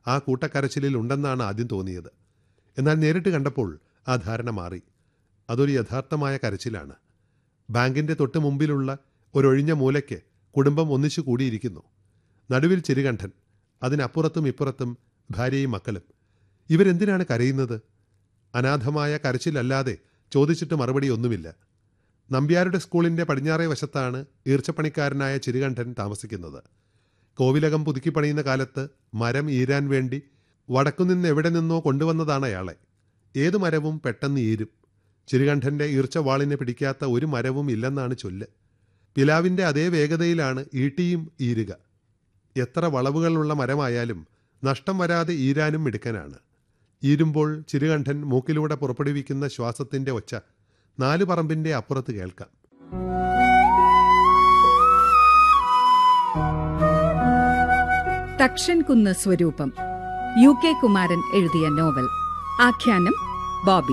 ആ കൂട്ടക്കരച്ചിലിൽ ഉണ്ടെന്നാണ് ആദ്യം തോന്നിയത് എന്നാൽ നേരിട്ട് കണ്ടപ്പോൾ ആ ധാരണ മാറി അതൊരു യഥാർത്ഥമായ കരച്ചിലാണ് ബാങ്കിന്റെ തൊട്ട് മുമ്പിലുള്ള ഒരൊഴിഞ്ഞ മൂലയ്ക്ക് കുടുംബം ഒന്നിച്ചു കൂടിയിരിക്കുന്നു നടുവിൽ ചിരുകണ്ഠൻ അതിനപ്പുറത്തും ഇപ്പുറത്തും ഭാര്യയും മക്കളും ഇവരെന്തിനാണ് കരയുന്നത് അനാഥമായ കരച്ചിലല്ലാതെ ചോദിച്ചിട്ട് മറുപടി ഒന്നുമില്ല നമ്പ്യാരുടെ സ്കൂളിന്റെ പടിഞ്ഞാറേ വശത്താണ് ഈർച്ചപ്പണിക്കാരനായ ചിരുകണ്ഠൻ താമസിക്കുന്നത് കോവിലകം പുതുക്കി പണിയുന്ന കാലത്ത് മരം ഈരാൻ വേണ്ടി വടക്കുനിന്ന് എവിടെ നിന്നോ കൊണ്ടുവന്നതാണ് അയാളെ ഏതു മരവും പെട്ടെന്ന് ഈരും ചിരുകണ്ഠന്റെ ഈർച്ചവാളിനെ പിടിക്കാത്ത ഒരു മരവും ഇല്ലെന്നാണ് ചൊല്ല് പിലാവിന്റെ അതേ വേഗതയിലാണ് ഈട്ടിയും ഈരുക എത്ര വളവുകളുള്ള മരമായാലും നഷ്ടം വരാതെ ഈരാനും മിടുക്കനാണ് ഈരുമ്പോൾ ചിരുകണ്ഠൻ മൂക്കിലൂടെ പുറപ്പെടുവിക്കുന്ന ശ്വാസത്തിന്റെ ഒച്ച നാല് പറമ്പിന്റെ അപ്പുറത്ത് കേൾക്കാം തക്ഷൻ കുന്ന് സ്വരൂപം യു കെ കുമാരൻ എഴുതിയ നോവൽ ആഖ്യാനം ബോബി